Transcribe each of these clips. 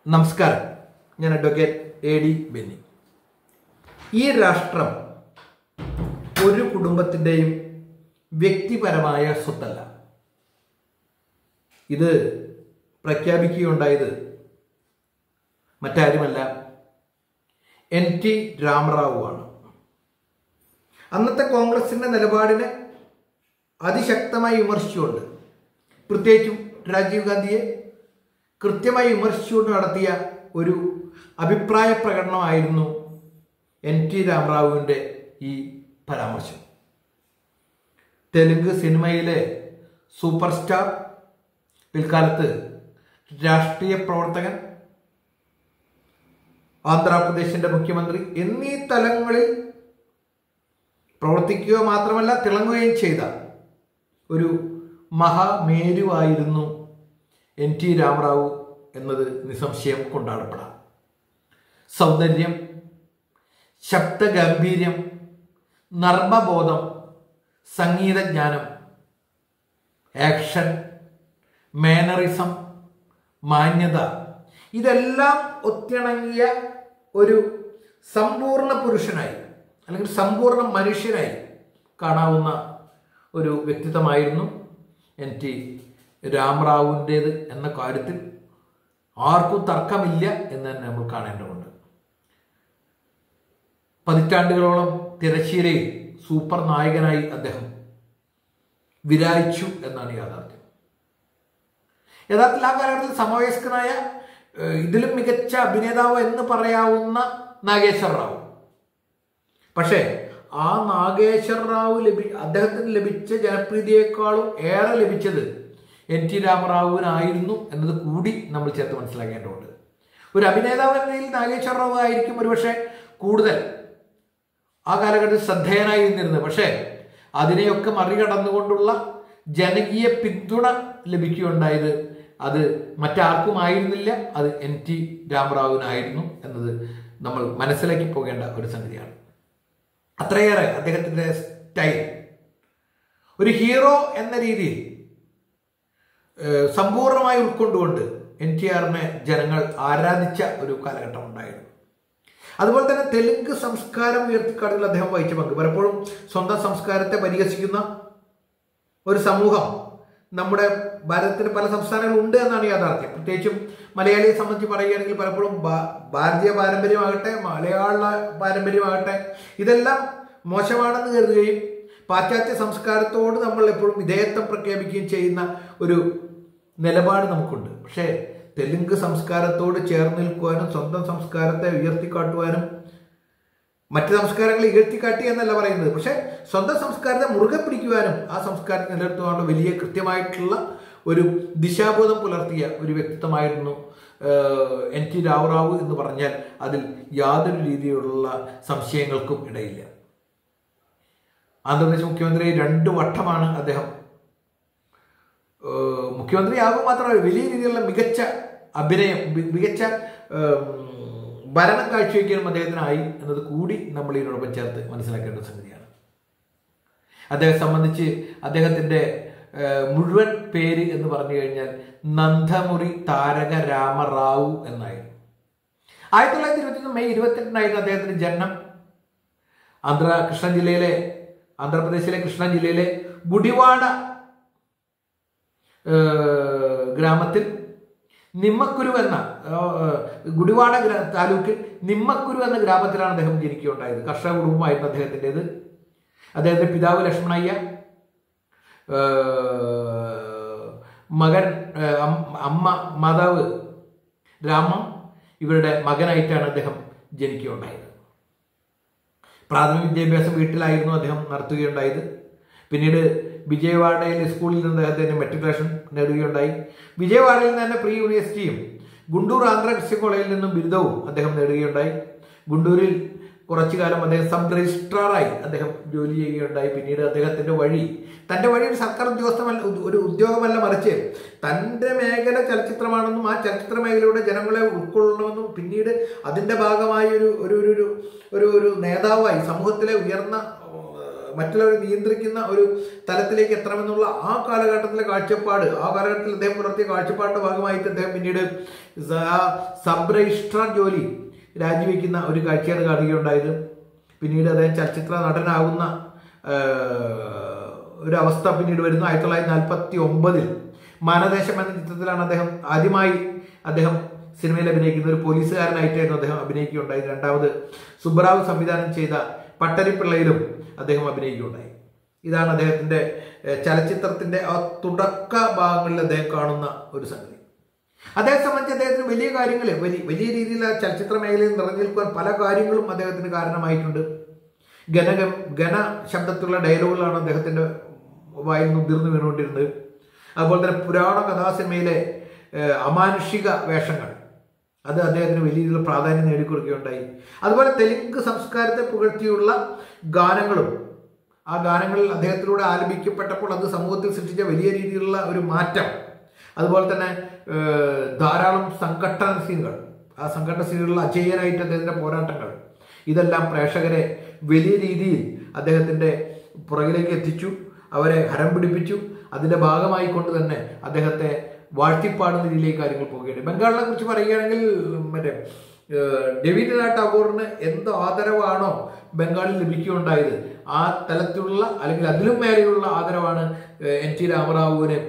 നമസ്കാരം ഞാൻ advocate A D Benny ഈ രാഷ്ട്രം ഒരു കുടുംബത്തിൻ്റെയും വ്യക്തിപരമായ സ്വത്തല്ല ഇത് പ്രഖ്യാപിക്കുകയുണ്ടായത് മറ്റാരുമല്ല എൻ ടി രാമറാവു ആണ് അന്നത്തെ കോൺഗ്രസിന്റെ നിലപാടിനെ അതിശക്തമായി വിമർശിച്ചുകൊണ്ട് പ്രത്യേകിച്ചും രാജീവ് ഗാന്ധിയെ കൃത്യമായി വിമർശിച്ചുകൊണ്ട് നടത്തിയ ഒരു അഭിപ്രായ പ്രകടനമായിരുന്നു എൻ ടി രാമറാവുവിൻ്റെ ഈ പരാമർശം തെലുങ്ക് സിനിമയിലെ സൂപ്പർ സ്റ്റാർ പിൽക്കാലത്ത് രാഷ്ട്രീയ പ്രവർത്തകൻ ആന്ധ്രാപ്രദേശിന്റെ മുഖ്യമന്ത്രി എന്നീ തലങ്ങളിൽ പ്രവർത്തിക്കുക മാത്രമല്ല തിളങ്ങുകയും ചെയ്ത ഒരു മഹാമേരുവായിരുന്നു എൻ ടി രാമറാവു എന്നത് നിസ്സംശയം കൊണ്ടാടപ്പെടാം സൗന്ദര്യം ശബ്ദഗാംഭീര്യം നർമ്മബോധം സംഗീതജ്ഞാനം ആക്ഷൻ മാനറിസം മാന്യത ഇതെല്ലാം ഒത്തിണങ്ങിയ ഒരു സമ്പൂർണ്ണ പുരുഷനായി അല്ലെങ്കിൽ സമ്പൂർണ്ണ മനുഷ്യനായി കാണാവുന്ന ഒരു വ്യക്തിത്വമായിരുന്നു എൻ ടി രാമറാവുവിൻ്റേത് എന്ന കാര്യത്തിൽ ആർക്കും തർക്കമില്ല എന്ന് തന്നെ നമ്മൾ കാണേണ്ടതുണ്ട് പതിറ്റാണ്ടുകളോളം തിരശ്ശീലയിൽ സൂപ്പർ നായകനായി അദ്ദേഹം വിരായിച്ചു എന്നാണ് യാഥാർത്ഥ്യം യഥാർത്ഥത്തിൽ ആ കാലഘട്ടത്തിൽ സമവയസ്കനായ ഏഹ്, ഇതിലും മികച്ച അഭിനേതാവ് എന്ന് പറയാവുന്ന നാഗേശ്വർ റാവു പക്ഷേ ആ നാഗേശ്വർ റാവു ലഭി അദ്ദേഹത്തിന് ലഭിച്ച ജനപ്രീതിയേക്കാളും ഏറെ ലഭിച്ചത് എൻ ടി രാമറാവുവിനായിരുന്നു എന്നത് കൂടി നമ്മൾ ചേർത്ത് മനസ്സിലാക്കേണ്ടതുണ്ട് ഒരു അഭിനേതാവ് എന്ന നിലയിൽ നാഗേശ്വർ റാവു ആയിരിക്കും ഒരുപക്ഷെ കൂടുതൽ ആ കാലഘട്ടത്തിൽ ശ്രദ്ധേയനായി നിന്നിരുന്നത് പക്ഷേ അതിനെയൊക്കെ മറികടന്നുകൊണ്ടുള്ള ജനകീയ പിന്തുണ ലഭിക്കുകയുണ്ടായത് അത് മറ്റാർക്കും ആയിരുന്നില്ല അത് എൻ ടി രാമറാവുവിനായിരുന്നു എന്നത് നമ്മൾ മനസ്സിലാക്കി പോകേണ്ട ഒരു സംഗതിയാണ് അത്രയേറെ അദ്ദേഹത്തിൻ്റെ സ്റ്റൈൽ ഒരു ഹീറോ എന്ന രീതിയിൽ ഏഹ്, സമ്പൂർണ്ണമായി ഉൾക്കൊണ്ടുകൊണ്ട് എൻ ടി ആറിനെ ജനങ്ങൾ ആരാധിച്ച ഒരു കാലഘട്ടം ഉണ്ടായിരുന്നു അതുപോലെ തന്നെ തെലുങ്ക് സംസ്കാരം ഉയർത്തിക്കാട്ടുകൾ അദ്ദേഹം വഹിച്ച പങ്ക് പലപ്പോഴും സ്വന്തം സംസ്കാരത്തെ പരിഹസിക്കുന്ന ഒരു സമൂഹം നമ്മുടെ ഭാരതത്തിൽ പല സംസ്ഥാനങ്ങളും ഉണ്ട് എന്നാണ് യാഥാർത്ഥ്യം പ്രത്യേകിച്ചും മലയാളിയെ സംബന്ധിച്ച് പറയുകയാണെങ്കിൽ പലപ്പോഴും ഭാ- ഭാരതീയ പാരമ്പര്യമാകട്ടെ മലയാള പാരമ്പര്യമാകട്ടെ ഇതെല്ലാം മോശമാണെന്ന് കരുതുകയും പാശ്ചാത്യ സംസ്കാരത്തോട് നമ്മൾ എപ്പോഴും വിധേയത്വം പ്രഖ്യാപിക്കുകയും ചെയ്യുന്ന ഒരു നിലപാട് നമുക്കുണ്ട് പക്ഷേ തെലുങ്ക് സംസ്കാരത്തോട് ചേർന്ന് നിൽക്കുവാനും സ്വന്തം സംസ്കാരത്തെ ഉയർത്തിക്കാട്ടുവാനും മറ്റ് സംസ്കാരങ്ങളെ ഇകഴ്ത്തിക്കാട്ടി എന്നല്ല പറയുന്നത് പക്ഷെ സ്വന്തം സംസ്കാരത്തെ മുറുകെ പിടിക്കുവാനും ആ സംസ്കാരത്തെ നിലനിർത്തുവാനുള്ള വലിയ കൃത്യമായിട്ടുള്ള ഒരു ദിശാബോധം പുലർത്തിയ ഒരു വ്യക്തിത്വമായിരുന്നു ഏഹ്, എൻ ടി രാവറാവു എന്ന് പറഞ്ഞാൽ അതിൽ യാതൊരു രീതിയിലുള്ള സംശയങ്ങൾക്കും ഇടയില്ല ആന്ധ്രാപ്രദേശ് മുഖ്യമന്ത്രി രണ്ട് വട്ടമാണ് അദ്ദേഹം ഏഹ്, മുഖ്യമന്ത്രിയാകും മാത്രമല്ല വലിയ രീതിയിലുള്ള മികച്ച അഭിനയം മി- മികച്ച ഏഹ്, ഭരണം കാഴ്ചവെക്കാനും അദ്ദേഹത്തിനായി എന്നത് കൂടി നമ്മൾ ഇതിനോടൊപ്പം ചേർത്ത് മനസ്സിലാക്കേണ്ട സംഗതിയാണ് അദ്ദേഹത്തെ സംബന്ധിച്ച് അദ്ദേഹത്തിൻ്റെ ഏഹ്, മുഴുവൻ പേര് എന്ന് പറഞ്ഞു കഴിഞ്ഞാൽ നന്ദമുറി താരക രാമറാവു എന്നായിരുന്നു ആയിരത്തി തൊള്ളായിരത്തി ഇരുപത്തി മെയ് ഇരുപത്തിരണ്ടിനായിരുന്നു അദ്ദേഹത്തിന്റെ ജനനം ആന്ധ്ര കൃഷ്ണ ജില്ലയിലെ ആന്ധ്രാപ്രദേശിലെ കൃഷ്ണ ജില്ലയിലെ ഗുഡിവാഡ ഏഹ്, ഗ്രാമത്തിൽ നിമ്മക്കുരു എന്ന ഏഹ്, ഗുഡിവാഡ ഗ്രാ- താലൂക്കിൽ നിമ്മക്കുരു എന്ന ഗ്രാമത്തിലാണ് അദ്ദേഹം ജനിക്കുകയുണ്ടായത് കർഷക കുടുംബമായിരുന്നു അദ്ദേഹത്തിൻ്റെത് അദ്ദേഹത്തിന്റെ പിതാവ് ലക്ഷ്മണയ്യ ഏഹ്, മകൻ ഏഹ്, അം- അമ്മ മാതാവ് രാമ ഇവരുടെ മകനായിട്ടാണ് അദ്ദേഹം ജനിക്കുകയുണ്ടായത് പ്രാഥമിക വിദ്യാഭ്യാസം വീട്ടിലായിരുന്നു അദ്ദേഹം നടത്തുകയുണ്ടായത് പിന്നീട് വിജയവാഡയിലെ സ്കൂളിൽ നിന്ന് അദ്ദേഹത്തിന് മെട്രിക്കുലേഷൻ നേടുകയുണ്ടായി വിജയവാഡയിൽ നിന്ന് തന്നെ പ്രീ യൂണിവേഴ്സിറ്റിയും ഗുണ്ടൂർ ആന്ധ്ര ക്രിസ്ത്യൻ കോളേജിൽ നിന്നും ബിരുദവും അദ്ദേഹം നേടുകയുണ്ടായി ഗുണ്ടൂരിൽ കുറച്ചു കാലം അദ്ദേഹം സബ് രജിസ്ട്രാറായി അദ്ദേഹം ജോലി ചെയ്യുകയുണ്ടായി പിന്നീട് അദ്ദേഹത്തിന്റെ വഴി തന്റെ വഴി ഒരു സർക്കാർ ഉദ്യോഗസ്ഥമല്ല ഉ- ഒരു ഉദ്യോഗമല്ല മറിച്ച് തന്റെ മേഖല ചലച്ചിത്രമാണെന്നും ആ ചലച്ചിത്ര മേഖലയുടെ ജനങ്ങളെ ഉൾക്കൊള്ളണമെന്നും പിന്നീട് അതിന്റെ ഭാഗമായി ഒരു ഒരു ഒരു ഒരു ഒരു ഒരു നേതാവായി സമൂഹത്തിലെ ഉയർന്ന ഏഹ്, മറ്റുള്ളവരെ നിയന്ത്രിക്കുന്ന ഒരു തലത്തിലേക്ക് എത്തണമെന്നുള്ള ആ കാലഘട്ടത്തിലെ കാഴ്ചപ്പാട് ആ കാലഘട്ടത്തിൽ അദ്ദേഹം പുലർത്തിയ കാഴ്ചപ്പാടിന്റെ ഭാഗമായിട്ട് അദ്ദേഹം പിന്നീട് സ- ആ സബ് രജിസ്ട്രാർ ജോലി രാജിവെക്കുന്ന ഒരു കാഴ്ചയാണ് കാണുകയുണ്ടായത് പിന്നീട് അദ്ദേഹം ചലച്ചിത്ര നടനാകുന്ന ഏഹ്, ഒരു അവസ്ഥ പിന്നീട് വരുന്നു ആയിരത്തി തൊള്ളായിരത്തി നാൽപ്പത്തി ഒമ്പതിൽ മാനദേശം എന്ന ചിത്രത്തിലാണ് അദ്ദേഹം ആദ്യമായി അദ്ദേഹം സിനിമയിൽ അഭിനയിക്കുന്ന ഒരു പോലീസുകാരനായിട്ടായിരുന്നു അദ്ദേഹം അഭിനയിക്കുകയുണ്ടായി രണ്ടാമത് സുബ്രാവ് സംവിധാനം ചെയ്ത പട്ടരിപ്പിള്ളയിലും അദ്ദേഹം അഭിനയിക്കുകയുണ്ടായി ഇതാണ് അദ്ദേഹത്തിന്റെ ഏഹ്, ചലച്ചിത്രത്തിന്റെ ആ തുടക്ക ഭാഗങ്ങളിൽ അദ്ദേഹം കാണുന്ന ഒരു സംഗതി അദ്ദേഹത്തെ സംബന്ധിച്ച് അദ്ദേഹത്തിന് വലിയ കാര്യങ്ങൾ വലിയ വലിയ രീതിയിൽ ആ ചലച്ചിത്ര മേഖലയിൽ നിറഞ്ഞു നിൽക്കുവാൻ പല കാര്യങ്ങളും അദ്ദേഹത്തിന് കാരണമായിട്ടുണ്ട് ഗന ഗന ശബ്ദത്തിലുള്ള ഡയലോഗുകളാണ് അദ്ദേഹത്തിന്റെ വായിൽ നിന്ന് ഉതിർന്നു വീണുകൊണ്ടിരുന്നത് അതുപോലെ തന്നെ പുരാണ കഥാസിനിമയിലെ ഏഹ്, അമാനുഷിക വേഷങ്ങൾ അത് അദ്ദേഹത്തിന് വലിയ രീതിയിൽ പ്രാധാന്യം നേടിക്കൊടുക്കുകയുണ്ടായി അതുപോലെ തെലുങ്ക് സംസ്കാരത്തെ പുകഴ്ത്തിയുള്ള ഗാനങ്ങളും ആ ഗാനങ്ങളിൽ അദ്ദേഹത്തിലൂടെ ആലപിക്കപ്പെട്ടപ്പോൾ അത് സമൂഹത്തിൽ സൃഷ്ടിച്ച വലിയ രീതിയിലുള്ള ഒരു മാറ്റം അതുപോലെ തന്നെ ഏഹ്, ധാരാളം സംഘട്ടന സീനുകൾ ആ സംഘട്ടന സീനുകളിൽ അജയ്യനായിട്ട് അദ്ദേഹത്തിന്റെ പോരാട്ടങ്ങൾ ഇതെല്ലാം പ്രേക്ഷകരെ വലിയ രീതിയിൽ അദ്ദേഹത്തിന്റെ പുറകിലേക്ക് എത്തിച്ചു അവരെ ഹരം പിടിപ്പിച്ചു അതിന്റെ ഭാഗമായി കൊണ്ട് തന്നെ അദ്ദേഹത്തെ വാഴ്ത്തിപ്പാടുന്ന രീതിയിലേക്ക് കാര്യങ്ങൾ പോവുകയാണ് ബംഗാളിനെ കുറിച്ച് പറയുകയാണെങ്കിൽ മറ്റേ ഏഹ്, രവീന്ദ്രനാഥ് ടാഗോറിന് എന്ത് ആദരവാണോ ബംഗാളിൽ ലഭിക്കുകയുണ്ടായത് ആ തലത്തിലുള്ള അല്ലെങ്കിൽ അതിലും മേലെയുള്ള ആദരവാണ് ഏഹ്, എൻ ടി രാമറാവുവിന്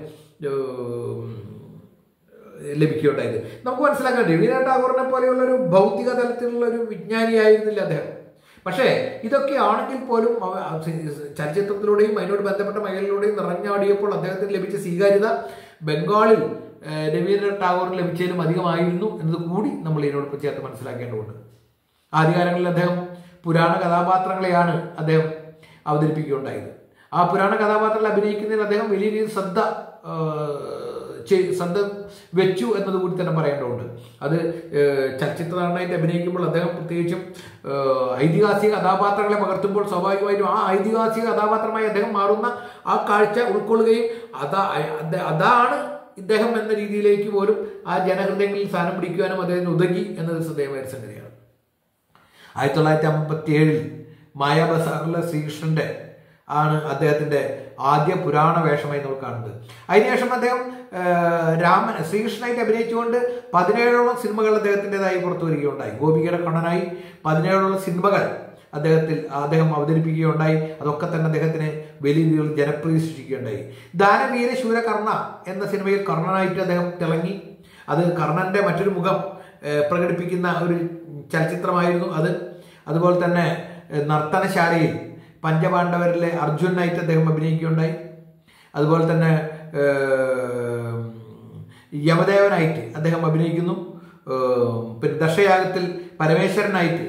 ഏഹ്, ലഭിക്കുകയുണ്ടായത് നമുക്ക് മനസ്സിലാക്കാം രവീന്ദ്രനാഥ് ടാഗോറിനെ പോലെയുള്ള ഒരു ഭൗതിക തലത്തിലുള്ള ഒരു വിജ്ഞാനിയായിരുന്നില്ല അദ്ദേഹം പക്ഷേ ഇതൊക്കെ ആണെങ്കിൽ പോലും അവ- ആ സി- ചലച്ചിത്രത്തിലൂടെയും അതിനോട് ബന്ധപ്പെട്ട മേഖലയിലൂടെയും നിറഞ്ഞാടിയപ്പോൾ അദ്ദേഹത്തിന് ലഭിച്ച സ്വീകാര്യത ബംഗാളിൽ ഏഹ്, രവീന്ദ്രനാഥ് ടാഗോറിന് ലഭിച്ചതിലും അധികമായിരുന്നു എന്നത് കൂടി നമ്മൾ ഇതിനോടൊപ്പം ചേർത്ത് മനസ്സിലാക്കേണ്ടതുണ്ട് ആദ്യകാലങ്ങളിൽ അദ്ദേഹം പുരാണ കഥാപാത്രങ്ങളെയാണ് അദ്ദേഹം അവതരിപ്പിക്കുകയുണ്ടായത് ആ പുരാണ കഥാപാത്രങ്ങൾ അഭിനയിക്കുന്നതിൽ അദ്ദേഹം വലിയ രീതിയിൽ ശ്രദ്ധ ആ, ചെയ്- ശ്രദ്ധ വെച്ചു എന്നത് കൂടി തന്നെ പറയേണ്ടതുണ്ട് അത് ഏഹ്, ചലച്ചിത്ര നടനായിട്ട് അഭിനയിക്കുമ്പോൾ അദ്ദേഹം പ്രത്യേകിച്ചും ഏഹ്, ഐതിഹാസിക കഥാപാത്രങ്ങളെ പകർത്തുമ്പോൾ സ്വാഭാവികമായിട്ടും ആ ഐതിഹാസിക കഥാപാത്രമായി അദ്ദേഹം മാറുന്ന ആ കാഴ്ച ഉൾക്കൊള്ളുകയും അതാ അത- അതാണ് ഇദ്ദേഹം എന്ന രീതിയിലേക്ക് പോലും ആ ജനഹൃദയങ്ങളിൽ സ്ഥാനം പിടിക്കുവാനും അദ്ദേഹത്തിന് ഉതകി എന്നത് ശ്രദ്ധേയമായ ഒരു സംഗതിയാണ് ആയിരത്തി തൊള്ളായിരത്തി അമ്പത്തി ഏഴിൽ മായ ബസാറിലെ ശ്രീകൃഷ്ണന്റെ ആണ് അദ്ദേഹത്തിന്റെ ആദ്യ പുരാണ വേഷമായി നമ്മൾ കാണുന്നത് അതിനുശേഷം അദ്ദേഹം ആ, രാമൻ ശ്രീകൃഷ്ണനായിട്ട് അഭിനയിച്ചുകൊണ്ട് പതിനേഴോളം സിനിമകൾ അദ്ദേഹത്തിൻ്റെതായി പുറത്തു വരികയുണ്ടായി ഗോപികയുടെ കണ്ണനായി പതിനേഴോളം സിനിമകൾ അദ്ദേഹത്തിൽ അദ്ദേഹം അവതരിപ്പിക്കുകയുണ്ടായി അതൊക്കെ തന്നെ അദ്ദേഹത്തിന് വലിയ രീതിയിൽ ജനപ്രീതി സൃഷ്ടിക്കുകയുണ്ടായി ദാനവീര ശൂരകർണ എന്ന സിനിമയിൽ കർണനായിട്ട് അദ്ദേഹം തിളങ്ങി അത് കർണന്റെ മറ്റൊരു മുഖം ഏഹ്, പ്രകടിപ്പിക്കുന്ന ഒരു ചലച്ചിത്രമായിരുന്നു അത് അതുപോലെ തന്നെ ഏഹ്, നർത്തനശാലയിൽ പഞ്ചപാണ്ഡവരിലെ അർജുനായിട്ട് അദ്ദേഹം അഭിനയിക്കുകയുണ്ടായി അതുപോലെ തന്നെ ഏഹ്, യമദേവനായിട്ട് അദ്ദേഹം അഭിനയിക്കുന്നു ഏഹ്, പിന്നെ ദശയാഗത്തിൽ പരമേശ്വരനായിട്ട്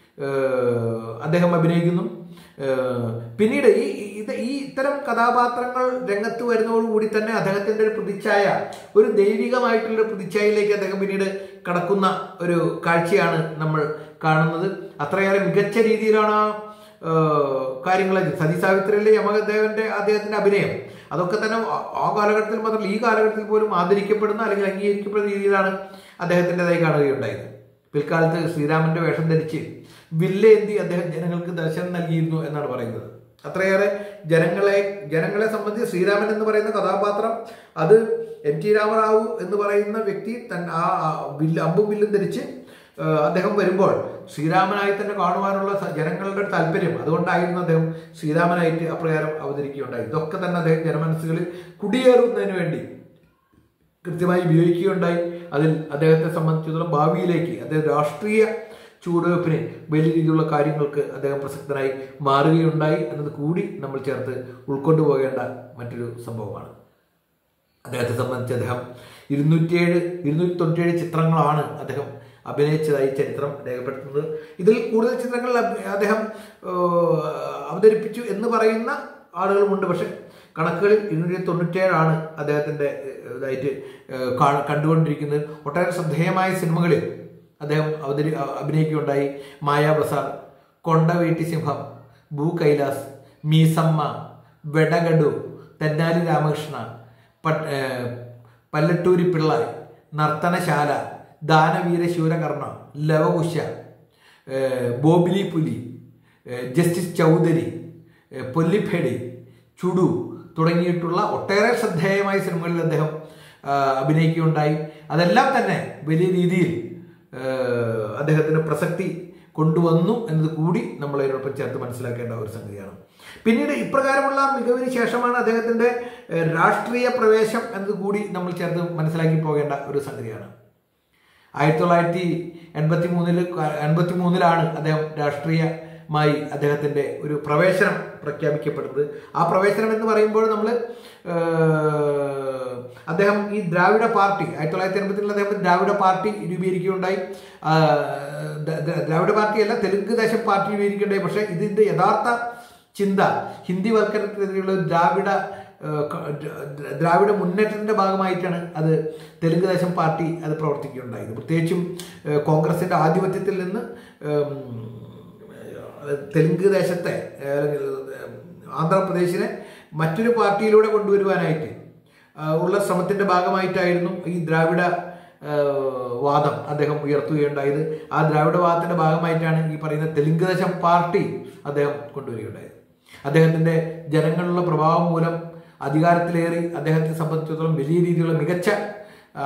ഏഹ്, അദ്ദേഹം അഭിനയിക്കുന്നു ഏഹ്, പിന്നീട് ഈ ഈ- ഇത് ഈ ഇത്തരം കഥാപാത്രങ്ങൾ രംഗത്ത് വരുന്നതോടുകൂടി തന്നെ അദ്ദേഹത്തിന്റെ ഒരു പ്രതിച്ഛായ ഒരു ദൈവികമായിട്ടുള്ള ഒരു പ്രതിച്ഛായയിലേക്ക് അദ്ദേഹം പിന്നീട് കടക്കുന്ന ഒരു കാഴ്ചയാണ് നമ്മൾ കാണുന്നത് അത്രയേറെ മികച്ച രീതിയിലാണ് ആ ഏഹ്, കാര്യങ്ങൾ സതി സാവിത്രിയിലെ യമദേവന്റെ അദ്ദേഹത്തിന്റെ അഭിനയം അതൊക്കെ തന്നെ ആ- ആ കാലഘട്ടത്തിൽ മാത്രമല്ല ഈ കാലഘട്ടത്തിൽ പോലും ആദരിക്കപ്പെടുന്ന അല്ലെങ്കിൽ അംഗീകരിക്കപ്പെടുന്ന രീതിയിലാണ് അദ്ദേഹത്തിൻ്റെതായി കാണുകയുണ്ടായത് പിൽക്കാലത്ത് ശ്രീരാമന്റെ വേഷം ധരിച്ച് വില്ലേന്തി അദ്ദേഹം ജനങ്ങൾക്ക് ദർശനം നൽകിയിരുന്നു എന്നാണ് പറയുന്നത് അത്രയേറെ ജനങ്ങളെ ജനങ്ങളെ സംബന്ധിച്ച് ശ്രീരാമൻ എന്ന് പറയുന്ന കഥാപാത്രം അത് എം ടി രാമറാവു എന്ന് പറയുന്ന വ്യക്തി തൻ ആ ആ വില്ല് അമ്പും വില്ലും ധരിച്ച് ആ, അദ്ദേഹം വരുമ്പോൾ ശ്രീരാമനായി തന്നെ കാണുവാനുള്ള സ- ജനങ്ങളുടെ താല്പര്യം അതുകൊണ്ടായിരുന്നു അദ്ദേഹം ശ്രീരാമനായിട്ട് അപ്രകാരം അവതരിക്കുകയുണ്ടായി ഇതൊക്കെ തന്നെ അദ്ദേഹം ജനമനസ്സുകളിൽ കുടിയേറുന്നതിന് വേണ്ടി കൃത്യമായി ഉപയോഗിക്കുകയുണ്ടായി അതിൽ അദ്ദേഹത്തെ സംബന്ധിച്ചിടത്തോളം ഭാവിയിലേക്ക് അദ്ദേഹം രാഷ്ട്രീയ ചൂടുവെപ്പിന് വലിയ രീതിയിലുള്ള കാര്യങ്ങൾക്ക് അദ്ദേഹം പ്രസക്തനായി മാറുകയുണ്ടായി എന്നത് കൂടി നമ്മൾ ചേർത്ത് ഉൾക്കൊണ്ടു പോകേണ്ട മറ്റൊരു സംഭവമാണ് അദ്ദേഹത്തെ സംബന്ധിച്ച് അദ്ദേഹം ഇരുന്നൂറ്റിയേഴ് ഇരുന്നൂറ്റി തൊണ്ണൂറ്റിയേഴ് ചിത്രങ്ങളാണ് അദ്ദേഹം അഭിനയിച്ചതായി ചരിത്രം രേഖപ്പെടുത്തുന്നത് ഇതിൽ കൂടുതൽ ചിത്രങ്ങൾ അഭി- അദ്ദേഹം ഏഹ്, അവതരിപ്പിച്ചു എന്ന് പറയുന്ന ആളുകളുമുണ്ട് പക്ഷെ കണക്കുകളിൽ ഇരുന്നൂറ്റി തൊണ്ണൂറ്റിയേഴാണ് അദ്ദേഹത്തിന്റെ ഏഹ്, ഇതായിട്ട് ഏഹ്, കാണ- കണ്ടുകൊണ്ടിരിക്കുന്നത് ഒട്ടേറെ ശ്രദ്ധേയമായ സിനിമകളിൽ അദ്ദേഹം അവതരി അ- അഭിനയിക്കുകയുണ്ടായി മായാ ബസാർ കൊണ്ടവീട്ടി സിംഹം ഭൂ കൈലാസ് മീസമ്മ വെടഗഡു തെന്നാലി രാമകൃഷ്ണ പട്ട് ഏഹ്, പല്ലട്ടൂരി പിള്ളായ് നർത്തനശാല ദാനവീര ശൂരകർണ ലവകുശ ഏഹ്, ബോബിലി പുലി ഏഹ്, ജസ്റ്റിസ് ചൗധരി ഏഹ്, പൊല്ലിപ്പേടി ചുടു തുടങ്ങിയിട്ടുള്ള ഒട്ടേറെ ശ്രദ്ധേയമായ സിനിമകളിൽ അദ്ദേഹം ആ, അഭിനയിക്കുകയുണ്ടായി അതെല്ലാം തന്നെ വലിയ രീതിയിൽ ഏഹ്, അദ്ദേഹത്തിന് പ്രസക്തി കൊണ്ടുവന്നു എന്നത് കൂടി നമ്മൾ അതിനോടൊപ്പം ചേർത്ത് മനസ്സിലാക്കേണ്ട ഒരു സംഗതിയാണ് പിന്നീട് ഇപ്രകാരമുള്ള മികവിന് ശേഷമാണ് അദ്ദേഹത്തിന്റെ ഏഹ്, രാഷ്ട്രീയ പ്രവേശം എന്നത് കൂടി നമ്മൾ ചേർത്ത് മനസ്സിലാക്കി പോകേണ്ട ഒരു സംഗതിയാണ് ആയിരത്തി തൊള്ളായിരത്തി എൺപത്തി മൂന്നില് എൺപത്തി മൂന്നിലാണ് അദ്ദേഹം രാഷ്ട്രീയമായി അദ്ദേഹത്തിന്റെ ഒരു പ്രവേശനം പ്രഖ്യാപിക്കപ്പെടുന്നത് ആ പ്രവേശനം എന്ന് പറയുമ്പോൾ നമ്മൾ അദ്ദേഹം ഈ ദ്രാവിഡ പാർട്ടി ആയിരത്തി തൊള്ളായിരത്തി എൺപത്തിനിൽ അദ്ദേഹം ദ്രാവിഡ പാർട്ടി രൂപീകരിക്കുകയുണ്ടായി ആ, ദ്ര- ദ്ര- ദ്രാവിഡ പാർട്ടിയല്ല തെലുങ്ക് ദേശം പാർട്ടി രൂപീകരിക്കുകയുണ്ടായി പക്ഷേ ഇതിന്റെ യഥാർത്ഥ ചിന്ത ഹിന്ദി വൽക്കരണത്തിനെതിരെയുള്ള ദ്രാവിഡ ഏഹ്, ക- ദ്ര- ദ്രാവിഡ മുന്നേറ്റത്തിന്റെ ഭാഗമായിട്ടാണ് അത് തെലുങ്ക് ദേശം പാർട്ടി അത് പ്രവർത്തിക്കുകയുണ്ടായത് പ്രത്യേകിച്ചും ഏഹ്, കോൺഗ്രസിന്റെ ആധിപത്യത്തിൽ നിന്ന് ഏം, ഏഹ്, തെലുങ്ക് ദേശത്തെ ഏഹ്, അല്ലെങ്കിൽ, ഏഹ്, ആന്ധ്രാപ്രദേശിനെ മറ്റൊരു പാർട്ടിയിലൂടെ കൊണ്ടുവരുവാനായിട്ട് ആ, ഉള്ള ശ്രമത്തിന്റെ ഭാഗമായിട്ടായിരുന്നു ഈ ദ്രാവിഡ ആ, വാദം അദ്ദേഹം ഉയർത്തുകയുണ്ടായത് ആ ദ്രാവിഡ വാദത്തിന്റെ ഭാഗമായിട്ടാണ് ഈ പറയുന്ന തെലുങ്ക് ദേശം പാർട്ടി അദ്ദേഹം കൊണ്ടുവരികയുണ്ടായത് അദ്ദേഹത്തിന്റെ ജനങ്ങളിലുള്ള പ്രഭാവം മൂലം അധികാരത്തിലേറി അദ്ദേഹത്തെ സംബന്ധിച്ചിടത്തോളം വലിയ രീതിയിലുള്ള മികച്ച ആ,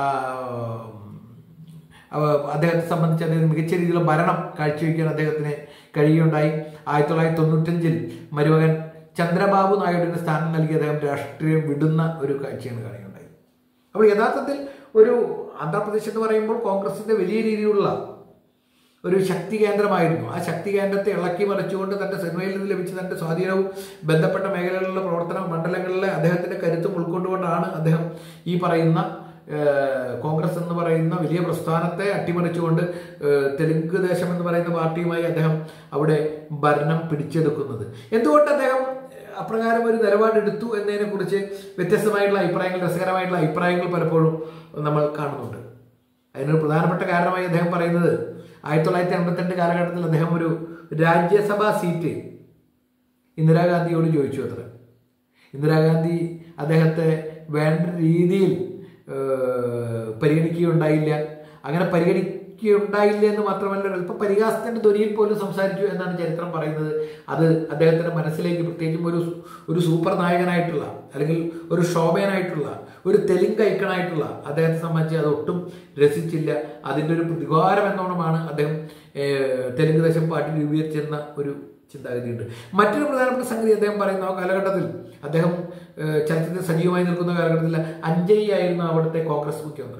അവ- അദ്ദേഹത്തെ സംബന്ധിച്ച് അദ്ദേഹം മികച്ച രീതിയിലുള്ള ഭരണം കാഴ്ചവെക്കാൻ അദ്ദേഹത്തിന് കഴിയുകയുണ്ടായി ആയിരത്തി തൊള്ളായിരത്തി തൊണ്ണൂറ്റഞ്ചിൽ മരുമകൻ ചന്ദ്രബാബു നായിഡുവിന് സ്ഥാനം നൽകി അദ്ദേഹം രാഷ്ട്രീയം വിടുന്ന ഒരു കാഴ്ചയാണ് കാണുകയുണ്ടായത് അപ്പോൾ യഥാർത്ഥത്തിൽ ഒരു ആന്ധ്രാപ്രദേശ് എന്ന് പറയുമ്പോൾ കോൺഗ്രസിന്റെ വലിയ രീതിയിലുള്ള ഒരു ശക്തി കേന്ദ്രമായിരുന്നു ആ ശക്തി കേന്ദ്രത്തെ ഇളക്കി മറിച്ചുകൊണ്ട് തന്റെ സിനിമയിൽ നിന്ന് ലഭിച്ച തന്റെ സ്വാധീനവും ബന്ധപ്പെട്ട മേഖലകളിലുള്ള പ്രവർത്തന മണ്ഡലങ്ങളിലെ അദ്ദേഹത്തിന്റെ കരുത്തും ഉൾക്കൊണ്ടുകൊണ്ടാണ് അദ്ദേഹം ഈ പറയുന്ന ഏഹ്, കോൺഗ്രസ് എന്ന് പറയുന്ന വലിയ പ്രസ്ഥാനത്തെ അട്ടിമറിച്ചുകൊണ്ട് ഏഹ്, തെലുങ്ക് ദേശം എന്ന് പറയുന്ന പാർട്ടിയുമായി അദ്ദേഹം അവിടെ ഭരണം പിടിച്ചെടുക്കുന്നത് എന്തുകൊണ്ട് അദ്ദേഹം അപ്രകാരം ഒരു നിലപാടെടുത്തു എന്നതിനെ കുറിച്ച് വ്യത്യസ്തമായിട്ടുള്ള അഭിപ്രായങ്ങൾ രസകരമായിട്ടുള്ള അഭിപ്രായങ്ങൾ പലപ്പോഴും നമ്മൾ കാണുന്നുണ്ട് അതിനൊരു പ്രധാനപ്പെട്ട കാരണമായി അദ്ദേഹം പറയുന്നത് ആയിരത്തി തൊള്ളായിരത്തി എൺപത്തിരണ്ട് കാലഘട്ടത്തിൽ അദ്ദേഹം ഒരു രാജ്യസഭാ സീറ്റ് ഇന്ദിരാഗാന്ധിയോട് ചോദിച്ചു അത്ര ഇന്ദിരാഗാന്ധി അദ്ദേഹത്തെ വേണ്ട രീതിയിൽ ഏഹ്, പരിഗണിക്കുകയുണ്ടായില്ല അങ്ങനെ പരിഗണിക്കുകയുണ്ടായില്ല എന്ന് മാത്രമല്ല അല്പം പരിഹാസത്തിന്റെ ധ്വനിയിൽ പോലും സംസാരിച്ചു എന്നാണ് ചരിത്രം പറയുന്നത് അത് അദ്ദേഹത്തിന്റെ മനസ്സിലേക്ക് പ്രത്യേകിച്ചും ഒരു ഒരു സൂപ്പർ നായകനായിട്ടുള്ള അല്ലെങ്കിൽ ഒരു ശോഭയനായിട്ടുള്ള ഒരു തെലുങ്ക് ഐക്കണായിട്ടുള്ള അദ്ദേഹത്തെ സംബന്ധിച്ച് അത് ഒട്ടും രസിച്ചില്ല അതിന്റെ ഒരു പ്രതികാരം എന്നോണമാണ് അദ്ദേഹം ഏഹ്, തെലുങ്ക് ദേശം പാർട്ടി രൂപീകരിച്ചിരുന്ന ഒരു ചിന്താഗതിയുണ്ട് മറ്റൊരു പ്രധാനപ്പെട്ട സംഗതി അദ്ദേഹം പറയുന്ന ആ കാലഘട്ടത്തിൽ അദ്ദേഹം ഏഹ്, ചരിത്രത്തിൽ സജീവമായി നിൽക്കുന്ന കാലഘട്ടത്തിൽ അഞ്ജയ് ആയിരുന്നു അവിടുത്തെ കോൺഗ്രസ് മുഖ്യമന്ത്രി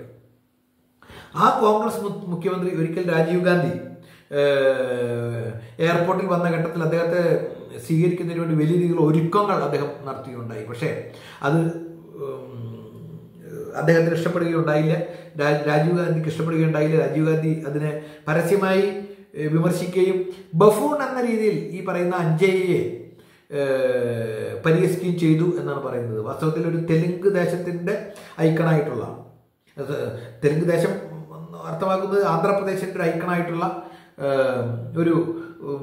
ആ കോൺഗ്രസ് മു- മുഖ്യമന്ത്രി ഒരിക്കൽ രാജീവ് ഗാന്ധി ഏഹ്, എയർപോർട്ടിൽ വന്ന ഘട്ടത്തിൽ അദ്ദേഹത്തെ സ്വീകരിക്കുന്നതിന് വേണ്ടി വലിയ രീതിയിലുള്ള ഒരുക്കങ്ങൾ അദ്ദേഹം നടത്തുകയുണ്ടായി പക്ഷേ അത് ഉം, അദ്ദേഹത്തിന് ഇഷ്ടപ്പെടുകയുണ്ടായില്ല രാ- രാജീവ് ഗാന്ധിക്ക് ഇഷ്ടപ്പെടുകയുണ്ടായില്ല രാജീവ് ഗാന്ധി അതിനെ പരസ്യമായി ഏഹ്, വിമർശിക്കുകയും ബഫൂൺ എന്ന രീതിയിൽ ഈ പറയുന്ന അഞ്ജയ്യെ ഏഹ്, പരിഹസിക്കുകയും ചെയ്തു എന്നാണ് പറയുന്നത് വാസ്തവത്തിൽ ഒരു തെലുങ്ക് ദേശത്തിന്റെ ഐക്കണായിട്ടുള്ള അത് തെലുങ്ക് ദേശം എന്ന് അർത്ഥമാക്കുന്നത് ആന്ധ്രാപ്രദേശിന്റെ ഒരു ഐക്കണായിട്ടുള്ള ഏഹ്, ഒരു ഉം,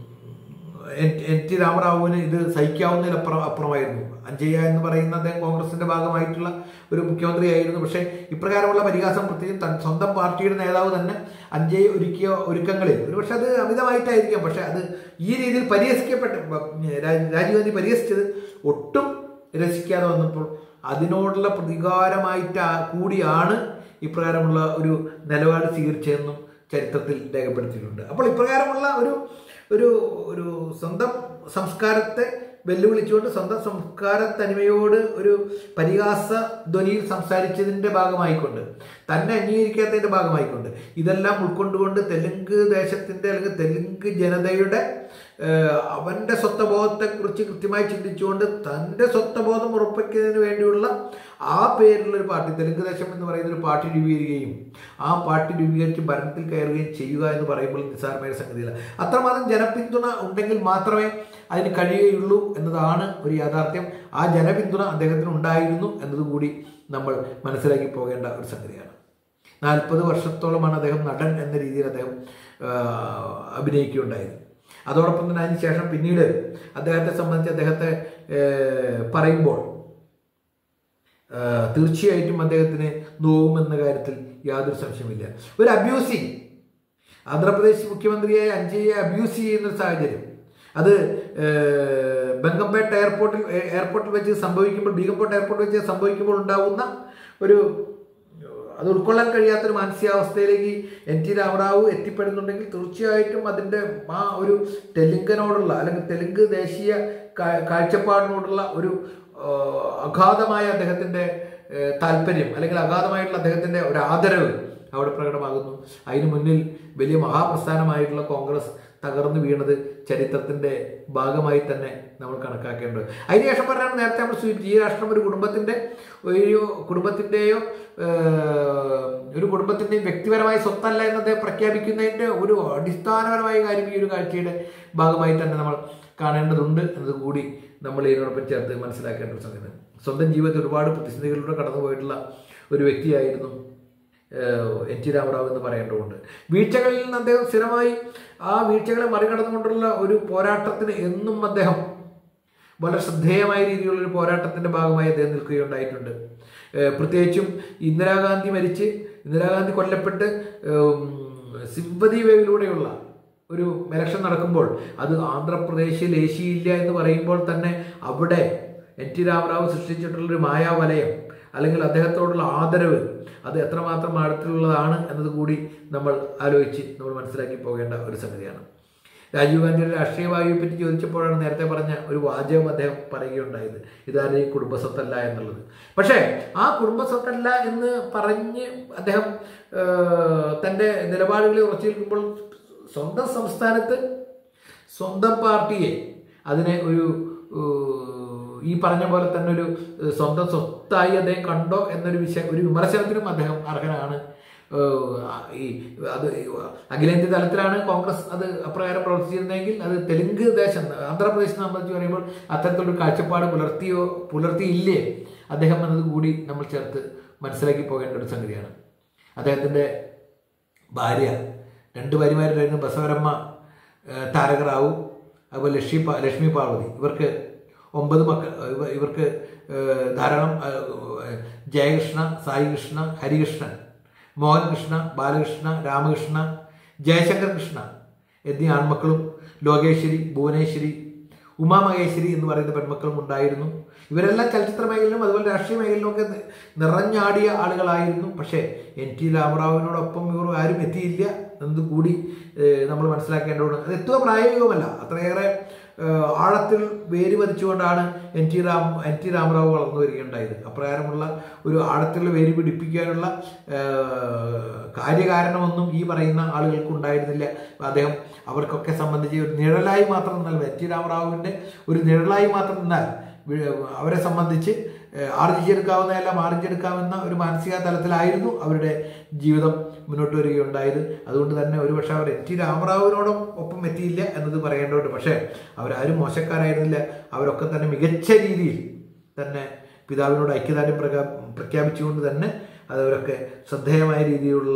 എൻ- എൻ ടി രാമറാവുവിന് ഇത് സഹിക്കാവുന്നതിലപ്പുറം അപ്പുറമായിരുന്നു അഞ്ജയ്യ എന്ന് പറയുന്ന അദ്ദേഹം കോൺഗ്രസിന്റെ ഭാഗമായിട്ടുള്ള ഒരു മുഖ്യമന്ത്രിയായിരുന്നു പക്ഷേ ഇപ്രകാരമുള്ള പരിഹാസം പ്രത്യേകിച്ച് തൻ സ്വന്തം പാർട്ടിയുടെ നേതാവ് തന്നെ അഞ്ജയ് ഒരുക്കിയ ഒരുക്കങ്ങളിൽ ഒരുപക്ഷെ അത് അമിതമായിട്ടായിരിക്കാം പക്ഷെ അത് ഈ രീതിയിൽ പരിഹസിക്കപ്പെട്ട രാ- രാജീവ് ഗാന്ധി പരിഹസിച്ചത് ഒട്ടും രസിക്കാതെ വന്നപ്പോൾ അതിനോടുള്ള പ്രതികാരമായിട്ട് ആ- കൂടിയാണ് ഇപ്രകാരമുള്ള ഒരു നിലപാട് സ്വീകരിച്ചതെന്നും ചരിത്രത്തിൽ രേഖപ്പെടുത്തിയിട്ടുണ്ട് അപ്പോൾ ഇപ്രകാരമുള്ള ഒരു ഒരു ഒരു സ്വന്തം സംസ്കാരത്തെ വെല്ലുവിളിച്ചുകൊണ്ട് സ്വന്തം സംസ്കാര തനിമയോട് ഒരു പരിഹാസ ധ്വനിയിൽ സംസാരിച്ചതിന്റെ ഭാഗമായിക്കൊണ്ട് തന്നെ അംഗീകരിക്കാത്തതിന്റെ ഭാഗമായിക്കൊണ്ട് ഇതെല്ലാം ഉൾക്കൊണ്ടുകൊണ്ട് തെലുങ്ക് ദേശത്തിന്റെ അല്ലെങ്കിൽ തെലുങ്ക് ജനതയുടെ ഏഹ്, അവന്റെ സ്വത്വബോധത്തെക്കുറിച്ച് കൃത്യമായി ചിന്തിച്ചുകൊണ്ട് തന്റെ സ്വത്വബോധം ഉറപ്പിക്കുന്നതിന് വേണ്ടിയുള്ള ആ പേരിലുള്ള ഒരു പാർട്ടി തെലുങ്ക് ദേശം എന്ന് പറയുന്ന ഒരു പാർട്ടി രൂപീകരിക്കുകയും ആ പാർട്ടി രൂപീകരിച്ച് ഭരണത്തിൽ കയറുകയും ചെയ്യുക എന്ന് പറയുമ്പോൾ നിസ്സാരമായ സംഗതിയില്ല അത്രമാത്രം ജനപിന്തുണ ഉണ്ടെങ്കിൽ മാത്രമേ അതിന് കഴിയുകയുള്ളൂ എന്നതാണ് ഒരു യാഥാർത്ഥ്യം ആ ജനപിന്തുണ അദ്ദേഹത്തിന് ഉണ്ടായിരുന്നു എന്നതുകൂടി നമ്മൾ മനസ്സിലാക്കി പോകേണ്ട ഒരു സംഗതിയാണ് നാൽപ്പത് വർഷത്തോളമാണ് അദ്ദേഹം നടൻ എന്ന രീതിയിൽ അദ്ദേഹം ആ, അഭിനയിക്കുകയുണ്ടായത് അതോടൊപ്പം തന്നെ അതിന് ശേഷം പിന്നീട് അദ്ദേഹത്തെ സംബന്ധിച്ച് അദ്ദേഹത്തെ ഏ, പറയുമ്പോൾ ആ, തീർച്ചയായിട്ടും അദ്ദേഹത്തിന് നോവുമെന്ന കാര്യത്തിൽ യാതൊരു സംശയമില്ല ഒരു അബ്യൂസിങ് ആന്ധ്രാപ്രദേശ് മുഖ്യമന്ത്രിയായ അഞ്ജയെ അബ്യൂസ് ചെയ്യുന്ന ഒരു സാഹചര്യം അത് ഏഹ്, ബംഗംപേട്ട എയർപോർട്ടിൽ എ- എയർപോർട്ടിൽ വെച്ച് സംഭവിക്കുമ്പോൾ ബീഗംപേട്ട എയർപോർട്ടിൽ വെച്ച് സംഭവിക്കുമ്പോൾ ഉണ്ടാകുന്ന ഒരു അത് ഉൾക്കൊള്ളാൻ കഴിയാത്തൊരു മാനസികാവസ്ഥയിലേക്ക് എൻ ടി രാമറാവു എത്തിപ്പെടുന്നുണ്ടെങ്കിൽ തീർച്ചയായിട്ടും അതിൻ്റെ ആ ഒരു തെലുങ്കിനോടുള്ള അല്ലെങ്കിൽ തെലുങ്ക് ദേശീയ കാ- കാഴ്ചപ്പാടിനോടുള്ള ഒരു ആ, അഗാധമായ അദ്ദേഹത്തിൻ്റെ ഏഹ്, താല്പര്യം അല്ലെങ്കിൽ അഗാധമായിട്ടുള്ള അദ്ദേഹത്തിൻ്റെ ഒരു ആദരവ് അവിടെ പ്രകടമാകുന്നു അതിനു മുന്നിൽ വലിയ മഹാപ്രസ്ഥാനമായിട്ടുള്ള കോൺഗ്രസ് തകർന്നു വീണത് ചരിത്രത്തിന്റെ ഭാഗമായി തന്നെ നമ്മൾ കണക്കാക്കേണ്ടത് അതിനുശേഷം പറഞ്ഞാൽ നേരത്തെ നമ്മൾ സൂചിപ്പിച്ചു ഈ രാഷ്ട്രം ഒരു കുടുംബത്തിന്റെ ഒരു കുടുംബത്തിന്റെയോ ഏഹ്, ഒരു കുടുംബത്തിന്റെയും വ്യക്തിപരമായ സ്വത്തല്ല എന്നത് പ്രഖ്യാപിക്കുന്നതിന്റെ ഒരു അടിസ്ഥാനപരമായ കാര്യം ഈ ഒരു കാഴ്ചയുടെ ഭാഗമായി തന്നെ നമ്മൾ കാണേണ്ടതുണ്ട് എന്നത് കൂടി നമ്മൾ ഇതിനോടൊപ്പം ചേർത്ത് മനസ്സിലാക്കേണ്ട ഒരു സംഗതി സ്വന്തം ജീവിതത്തിൽ ഒരുപാട് പ്രതിസന്ധികളിലൂടെ കടന്നുപോയിട്ടുള്ള ഒരു വ്യക്തിയായിരുന്നു ഏഹ് എൻ ടി രാമറാവ് എന്ന് പറയേണ്ടതുണ്ട് വീഴ്ചകളിൽ നിന്ന് അദ്ദേഹം സ്ഥിരമായി ആ വീഴ്ചകളെ മറികടന്നുകൊണ്ടുള്ള ഒരു പോരാട്ടത്തിന് എന്നും അദ്ദേഹം വളരെ ശ്രദ്ധേയമായ രീതിയിലുള്ള ഒരു പോരാട്ടത്തിന്റെ ഭാഗമായി അദ്ദേഹം നിൽക്കുകയുണ്ടായിട്ടുണ്ട് ഏഹ് പ്രത്യേകിച്ചും ഇന്ദിരാഗാന്ധി മരിച്ച് ഇന്ദിരാഗാന്ധി കൊല്ലപ്പെട്ട് ഉം, സിമ്പതി വേവിലൂടെയുള്ള ഒരു ഇലക്ഷൻ നടക്കുമ്പോൾ അത് ആന്ധ്രാപ്രദേശിൽ ഏശിയില്ല എന്ന് പറയുമ്പോൾ തന്നെ അവിടെ എൻ ടി രാമറാവു സൃഷ്ടിച്ചിട്ടുള്ളൊരു മായാവലയം അല്ലെങ്കിൽ അദ്ദേഹത്തോടുള്ള ആദരവ് അത് എത്രമാത്രം ആഴത്തിലുള്ളതാണ് എന്നത് കൂടി നമ്മൾ ആലോചിച്ച് നമ്മൾ മനസ്സിലാക്കി പോകേണ്ട ഒരു സംഗതിയാണ് രാജീവ് ഗാന്ധിയുടെ രാഷ്ട്രീയ ഭാവിയെ പറ്റി ചോദിച്ചപ്പോഴാണ് നേരത്തെ പറഞ്ഞ ഒരു വാചകം അദ്ദേഹം പറയുകയുണ്ടായത് ഇതാരെയും കുടുംബസ്വത്തല്ല എന്നുള്ളത് പക്ഷേ ആ കുടുംബസ്വത്തല്ല എന്ന് പറഞ്ഞ് അദ്ദേഹം ഏഹ്, തൻ്റെ നിലപാടുകളിൽ ഉറച്ചു നിൽക്കുമ്പോൾ സ്വന്തം സംസ്ഥാനത്ത് സ്വന്തം പാർട്ടിയെ അതിനെ ഒരു ഏഹ്, ഈ പറഞ്ഞ പോലെ തന്നെ ഒരു ഏഹ്, സ്വന്തം സ്വത്തായി അദ്ദേഹം കണ്ടോ എന്നൊരു വിഷ ഒരു വിമർശനത്തിനും അദ്ദേഹം അർഹനാണ് ഏഹ്, ഈ അത് അഖിലേന്ത്യാ തലത്തിലാണ് കോൺഗ്രസ് അത് അപ്രകാരം പ്രവർത്തിച്ചിരുന്നെങ്കിൽ അത് തെലുങ്ക് ദേശം ആന്ധ്രാപ്രദേശിനെ സംബന്ധിച്ച് പറയുമ്പോൾ അത്തരത്തിലൊരു കാഴ്ചപ്പാട് പുലർത്തിയോ പുലർത്തിയില്ലേ അദ്ദേഹം എന്നത് കൂടി നമ്മൾ ചേർത്ത് മനസ്സിലാക്കി പോകേണ്ട ഒരു സംഗതിയാണ് അദ്ദേഹത്തിൻ്റെ ഭാര്യ രണ്ട് ഭാര്യമാരായിരുന്നു ബസവരമ്മ ഏഹ്, താരക റാവു അതുപോലെ ലക്ഷ്മി പാ- ലക്ഷ്മി പാർവതി ഇവർക്ക് ഒമ്പത് മക്കൾ ഇവ- ഇവർക്ക് ഏഹ്, ധാരാളം ഏഹ്, ജയകൃഷ്ണ സായികൃഷ്ണ ഹരികൃഷ്ണൻ മോഹൻകൃഷ്ണ ബാലകൃഷ്ണ രാമകൃഷ്ണ ജയശങ്കർ കൃഷ്ണ എന്നീ ആൺമക്കളും ലോകേശ്വരി ഭുവനേശ്വരി ഉമാമഹേശ്വരി എന്ന് പറയുന്ന പെൺമക്കളും ഉണ്ടായിരുന്നു ഇവരെല്ലാം ചലച്ചിത്ര മേഖലയിലും അതുപോലെ രാഷ്ട്രീയ മേഖലയിലും ഒക്കെ നി- നിറഞ്ഞാടിയ ആളുകളായിരുന്നു പക്ഷേ എൻ ടി രാമറാവിനോടൊപ്പം ഇവർ ആരും എത്തിയില്ല എന്നത് കൂടി ഏഹ്, നമ്മൾ മനസ്സിലാക്കേണ്ടതുണ്ട് അത് എത്തുക പ്രായോഗികമല്ല അത്രയേറെ ഏഹ്, ആഴത്തിൽ വേര് പതിച്ചുകൊണ്ടാണ് N T Ram N T Rama Rao വളർന്നു വരികയുണ്ടായത് അപ്രകാരമുള്ള ഒരു ആഴത്തിലുള്ള വേര് പിടിപ്പിക്കാനുള്ള ഏഹ്, കാര്യകാരണമൊന്നും ഈ പറയുന്ന ആളുകൾക്ക് ഉണ്ടായിരുന്നില്ല അദ്ദേഹം അവർക്കൊക്കെ സംബന്ധിച്ച് ഒരു നിഴലായി മാത്രം നിന്നാൽ എൻ ടി രാമറാവുവിൻ്റെ ഒരു നിഴലായി മാത്രം നിന്നാൽ വി- അവരെ സംബന്ധിച്ച് ഏഹ്, ആർജിച്ചെടുക്കാവുന്നതെല്ലാം ആർജിച്ചെടുക്കാവുന്ന ഒരു മാനസിക തലത്തിലായിരുന്നു അവരുടെ ജീവിതം മുന്നോട്ട് വരികയുണ്ടായത് അതുകൊണ്ട് തന്നെ ഒരുപക്ഷെ അവർ എൻ ടി രാമറാവിനോടും ഒപ്പം എത്തിയില്ല എന്നത് പറയേണ്ടതുണ്ട് പക്ഷേ അവരാരും മോശക്കാരായിരുന്നില്ല അവരൊക്കെ തന്നെ മികച്ച രീതിയിൽ തന്നെ പിതാവിനോട് ഐക്യദാർഢ്യം പ്രഖ്യാ പ്രഖ്യാപിച്ചുകൊണ്ട് തന്നെ അതവരൊക്കെ ശ്രദ്ധേയമായ രീതിയിലുള്ള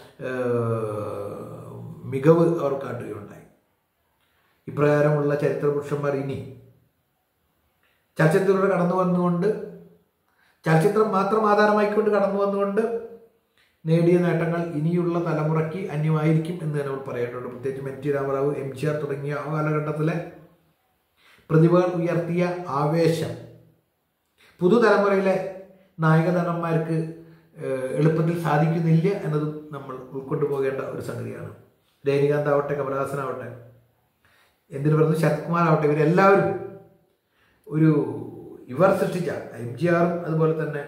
ഏഹ്, മികവ് അവർ കാട്ടുകയുണ്ടായി ഇപ്രകാരമുള്ള ചരിത്ര പുരുഷന്മാർ ഇനി ചലച്ചിത്രത്തിലൂടെ കടന്നു വന്നുകൊണ്ട് ചലച്ചിത്രം മാത്രം ആധാരമായിക്കൊണ്ട് കടന്നു വന്നുകൊണ്ട് നേടിയ നേട്ടങ്ങൾ ഇനിയുള്ള തലമുറയ്ക്ക് അന്യമായിരിക്കും എന്ന് തന്നെ നമ്മൾ പറയേണ്ടതുണ്ട് പ്രത്യേകിച്ച് N T Rama Rao M G R തുടങ്ങിയ ആ കാലഘട്ടത്തിലെ പ്രതിഭകൾ ഉയർത്തിയ ആവേശം പുതുതലമുറയിലെ നായക നടന്മാർക്ക് ഏഹ്, എളുപ്പത്തിൽ സാധിക്കുന്നില്ല എന്നതും നമ്മൾ ഉൾക്കൊണ്ടു പോകേണ്ട ഒരു സംഗതിയാണ് രജനികാന്ത് ആവട്ടെ കമലഹാസനാവട്ടെ എന്തിനു പറയുന്നു ശരത്കുമാർ ആവട്ടെ ഇവരെല്ലാവരും ഒരു ഇവർ സൃഷ്ടിച്ച എം ജി ആറും അതുപോലെ തന്നെ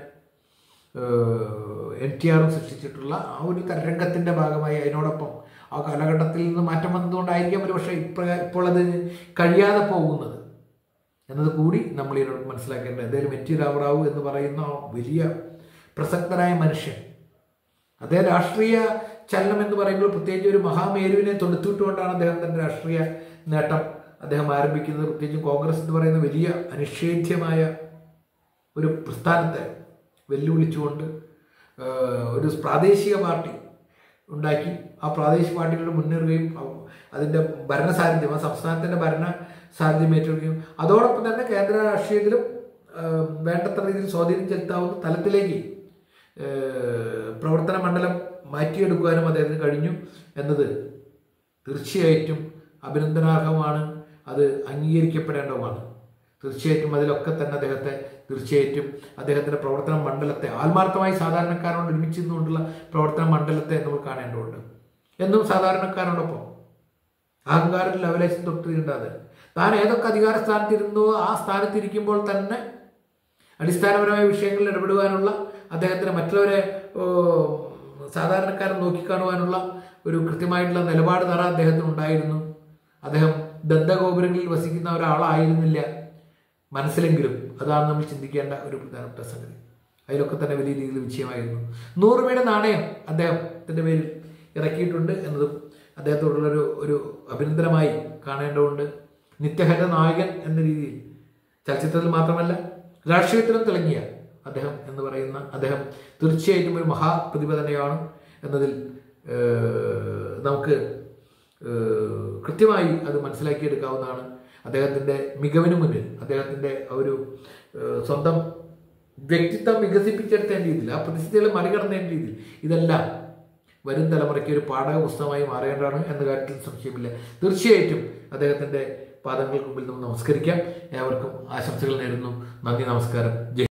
എൻ ടി ആറും സൃഷ്ടിച്ചിട്ടുള്ള ആ ഒരു തരംഗത്തിൻ്റെ ഭാഗമായി അതിനോടൊപ്പം ആ കാലഘട്ടത്തിൽ നിന്ന് മാറ്റം വന്നതുകൊണ്ടായിരിക്കാം ഒരു പക്ഷേ ഇപ്പോൾ ഇപ്പോൾ അത് കഴിയാതെ പോകുന്നത് എന്നത് കൂടി നമ്മൾ ഇതിനോട് മനസ്സിലാക്കേണ്ടത് എന്തായാലും എൻ ടി രാമറാവു എന്ന് പറയുന്ന ആ വലിയ പ്രസക്തനായ മനുഷ്യൻ അദ്ദേഹം രാഷ്ട്രീയ ചലനം എന്ന് പറയുമ്പോൾ പ്രത്യേകിച്ച് ഒരു മഹാമേരുവിനെ തൊടുത്തുവിട്ടുകൊണ്ടാണ് അദ്ദേഹം തന്റെ രാഷ്ട്രീയ നേട്ടം അദ്ദേഹം ആരംഭിക്കുന്നത് പ്രത്യേകിച്ചും കോൺഗ്രസ് എന്ന് പറയുന്ന വലിയ അനിഷേധ്യമായ ഒരു പ്രസ്ഥാനത്തെ വെല്ലുവിളിച്ചുകൊണ്ട് ഏഹ്, ഒരു പ്രാദേശിക പാർട്ടി ഉണ്ടാക്കി ആ പ്രാദേശിക പാർട്ടികളോട് മുന്നേറുകയും അവ- അതിൻ്റെ ഭരണസാന്നിധ്യം ആ സംസ്ഥാനത്തിൻ്റെ ഭരണ സാന്നിധ്യം ഏറ്റെടുക്കുകയും അതോടൊപ്പം തന്നെ കേന്ദ്ര രാഷ്ട്രീയത്തിലും ഏഹ്, വേണ്ടത്ര രീതിയിൽ സ്വാധീനം ചെലുത്താവുന്ന തലത്തിലേക്ക് ഏഹ്, പ്രവർത്തന മണ്ഡലം മാറ്റിയെടുക്കുവാനും അദ്ദേഹത്തിന് കഴിഞ്ഞു എന്നത് തീർച്ചയായിട്ടും അഭിനന്ദനാർഹമാണ് അത് അംഗീകരിക്കപ്പെടേണ്ടതുമാണ് തീർച്ചയായിട്ടും അതിലൊക്കെ തന്നെ അദ്ദേഹത്തെ തീർച്ചയായിട്ടും അദ്ദേഹത്തിൻ്റെ പ്രവർത്തന മണ്ഡലത്തെ ആത്മാർത്ഥമായി സാധാരണക്കാരോട് ഒരുമിച്ച് നിന്നുകൊണ്ടുള്ള പ്രവർത്തന മണ്ഡലത്തെ നമ്മൾ കാണേണ്ടതുണ്ട് എന്നും സാധാരണക്കാരോടൊപ്പം അഹങ്കാരം ലെവലേഷൻ തൊട്ടുണ്ടാതെ താൻ ഏതൊക്കെ അധികാര സ്ഥാനത്തിരുന്നുവോ ആ സ്ഥാനത്തിരിക്കുമ്പോൾ തന്നെ അടിസ്ഥാനപരമായ വിഷയങ്ങളിൽ ഇടപെടുവാനുള്ള അദ്ദേഹത്തിന് മറ്റുള്ളവരെ ഓ, സാധാരണക്കാരൻ നോക്കിക്കാണുവാനുള്ള ഒരു കൃത്യമായിട്ടുള്ള നിലപാട് തറ അദ്ദേഹത്തിന് ഉണ്ടായിരുന്നു അദ്ദേഹം ദന്തഗോപുരങ്ങളിൽ വസിക്കുന്ന ഒരാളായിരുന്നില്ല മനസ്സിലെങ്കിലും അതാണ് നമ്മൾ ചിന്തിക്കേണ്ട ഒരു പ്രധാനപ്പെട്ട സംഗതി അതിലൊക്കെ തന്നെ വലിയ രീതിയിൽ വിജയമായിരുന്നു നൂറ് രൂപയുടെ നാണയം അദ്ദേഹത്തിൻ്റെ പേരിൽ ഇറക്കിയിട്ടുണ്ട് എന്നതും അദ്ദേഹത്തോടുള്ളൊരു ഒരു അഭിനന്ദനമായി കാണേണ്ടതുണ്ട് നിത്യഹര നായകൻ എന്ന രീതിയിൽ ചലച്ചിത്രത്തിൽ മാത്രമല്ല രാഷ്ട്രീയത്തിലും തിളങ്ങിയ അദ്ദേഹം എന്ന് പറയുന്ന അദ്ദേഹം തീർച്ചയായിട്ടും ഒരു മഹാപ്രതിഭ തന്നെയാണ് എന്നതിൽ ഏഹ്, നമുക്ക് ഏഹ്, കൃത്യമായി അത് മനസ്സിലാക്കിയെടുക്കാവുന്നതാണ് അദ്ദേഹത്തിൻ്റെ മികവിന് മുന്നിൽ അദ്ദേഹത്തിൻ്റെ ഒരു ഏഹ്, സ്വന്തം വ്യക്തിത്വം വികസിപ്പിച്ചെടുത്തേണ്ട രീതിയിൽ ആ പ്രതിസന്ധികളെ മറികടന്നേണ്ട രീതിയിൽ ഇതെല്ലാം വരും തലമുറയ്ക്ക് ഒരു പാഠക പുസ്തകമായി മാറേണ്ടതാണ് എന്ന കാര്യത്തിൽ സംശയമില്ല തീർച്ചയായിട്ടും അദ്ദേഹത്തിൻ്റെ പാദങ്ങൾക്ക് മുമ്പിൽ നമ്മൾ നമസ്കരിക്കാം ഏവർക്കും ആശംസകൾ നേരുന്നു നന്ദി നമസ്കാരം ജയ്